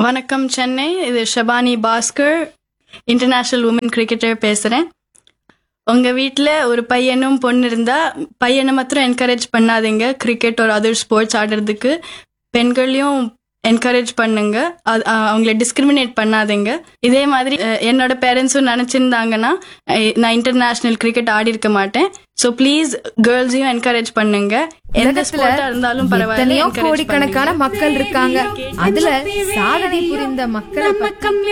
வணக்கம் சென்னை இது Shabani Bhaskar international woman cricketer பேசுகிறேன் உங்கள் வீட்டில் ஒரு பையனும் பொண்ணு இருந்தால் பையனை மாத்திரம் என்கரேஜ் பண்ணாதீங்க கிரிக்கெட் ஒரு அதர் ஸ்போர்ட்ஸ் ஆடுறதுக்கு பெண்களையும் என்கரேஜ் பண்ணுங்க அது- அஹ் அவங்கள டிஸ்கிரிமினேட் பண்ணாதீங்க இதே மாதிரி அஹ், என்னோட பேரண்ட்ஸும் நினச்சிருந்தாங்கன்னா நான் இன்டர்நேஷனல் கிரிக்கெட் ஆடி இருக்க மாட்டேன் ஸோ ப்ளீஸ் கேர்ள்ஸையும் என்கரேஜ் பண்ணுங்க எந்த உலகத்துல ஸ்போர்ட்டா இருந்தாலும் பரவாயில்ல எத்தனையோ encourage கோடிக்கணக்கான பண்ணுங்க. மக்கள் இருக்காங்க அதுல சாதனை புரிந்த மக்களை பத்தி